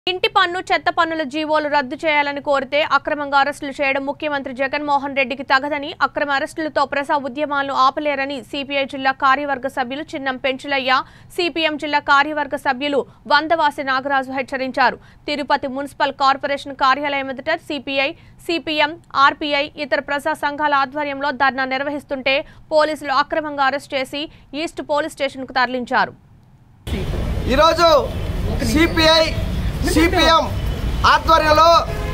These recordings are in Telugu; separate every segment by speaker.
Speaker 1: ఇంటి పన్ను చెత్త పన్నుల జీవోలు రద్దు చేయాలని కోరితే అక్రమంగా అరెస్టులు చేయడం ముఖ్యమంత్రి జగన్మోహన్ రెడ్డికి తగదని అక్రమ అరెస్టులతో ప్రజా ఉద్యమాలను ఆపలేరని సిపిఐ జిల్లా కార్యవర్గ సభ్యులు చిన్నం పెంచులయ్య సిపిఎం జిల్లా కార్యవర్గ సభ్యులు వందవాసి నాగరాజు హెచ్చరించారు తిరుపతి మున్సిపల్ కార్పొరేషన్ కార్యాలయం ఎదుట సిపిఐ సిపిఎం ఆర్పీఐ ఇతర ప్రజా సంఘాల ఆధ్వర్యంలో ధర్నా నిర్వహిస్తుంటే పోలీసులు అక్రమంగా అరెస్ట్ చేసి ఈస్ట్ పోలీస్ స్టేషన్కు తరలించారు
Speaker 2: ఈరోజు సిపిఐ సిపిఎం ఆధ్వర్యంలో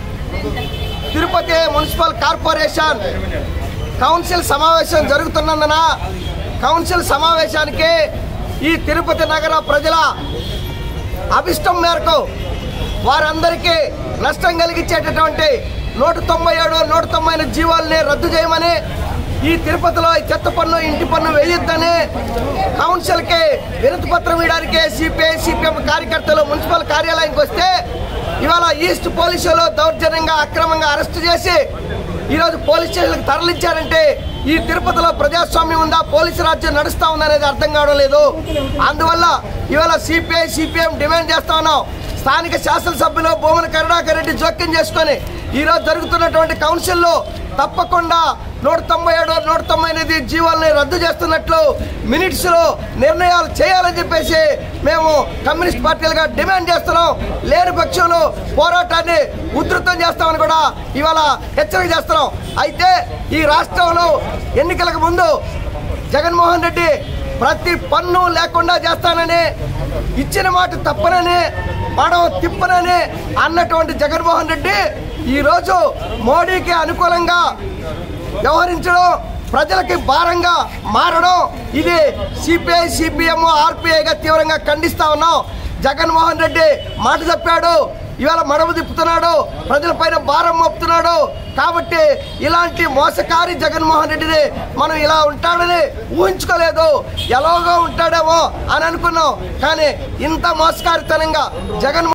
Speaker 2: తిరుపతి మున్సిపల్ కార్పొరేషన్ కౌన్సిల్ సమావేశం జరుగుతున్నందున కౌన్సిల్ సమావేశానికి ఈ తిరుపతి నగర ప్రజల అభిష్టం మేరకు వారందరికీ నష్టం కలిగించేటటువంటి నూట తొంభై ఏడు నూట తొంభై ఎనిమిది జీవాలని రద్దు చేయమని ఈ తిరుపతిలో ఈ చెత్త పన్ను ఇంటి పన్ను వేయొద్దని కౌన్సిల్కి వినతి పత్రం ఇవ్వడానికి సిపిఐ సిపిఎం కార్యకర్తలు మున్సిపల్ కార్యాలయానికి వస్తే ఇవాళ ఈస్ట్ పోలీసులు దౌర్జన్యంగా అక్రమంగా అరెస్టు చేసి ఈరోజు పోలీస్ స్టేషన్కి తరలించారంటే ఈ తిరుపతిలో ప్రజాస్వామ్యం ఉందా పోలీసు రాజ్యం నడుస్తా ఉందనేది అర్థం కావడం లేదు అందువల్ల ఇవాళ సిపిఐ సిపిఎం డిమాండ్ చేస్తా ఉన్నాం స్థానిక శాసనసభ్యులు భూమన కరుణాకర్ రెడ్డి జోక్యం చేసుకొని ఈరోజు జరుగుతున్నటువంటి కౌన్సిల్లో తప్పకుండా నూట తొంభై ఏడు నూట తొంభై ఎనిమిది జీవాలని రద్దు చేస్తున్నట్లు మినిట్స్లో నిర్ణయాలు చేయాలని చెప్పేసి మేము కమ్యూనిస్ట్ పార్టీలుగా డిమాండ్ చేస్తున్నాం లేని పక్షంలో పోరాటాన్ని ఉధృతం చేస్తామని కూడా ఇవాళ హెచ్చరిక చేస్తున్నాం అయితే ఈ రాష్ట్రంలో ఎన్నికలకు ముందు జగన్మోహన్ రెడ్డి ప్రతి పన్ను లేకుండా చేస్తానని ఇచ్చిన మాట తప్పనని పడవ తిప్పనని అన్నటువంటి జగన్మోహన్ రెడ్డి ఈరోజు మోడీకి అనుకూలంగా వ్యవహరించడం ప్రజలకి భారంగా మారడం ఇది సిపిఐ సిపిఎం ఆర్పిఐగా తీవ్రంగా ఖండిస్తా ఉన్నాం జగన్మోహన్ రెడ్డి మాట చెప్పాడు ఇవాళ మడమ తిప్పుతున్నాడు ప్రజలపైన భారం మోపుతున్నాడు కాబట్టి ఇలాంటి మోసకారి జగన్మోహన్ రెడ్డిని మనం ఇలా ఉంటాడని ఊహించుకోలేదు ఎలాగో ఉంటాడేమో అని అనుకున్నాం కానీ ఇంత మోసకారితనంగా జగన్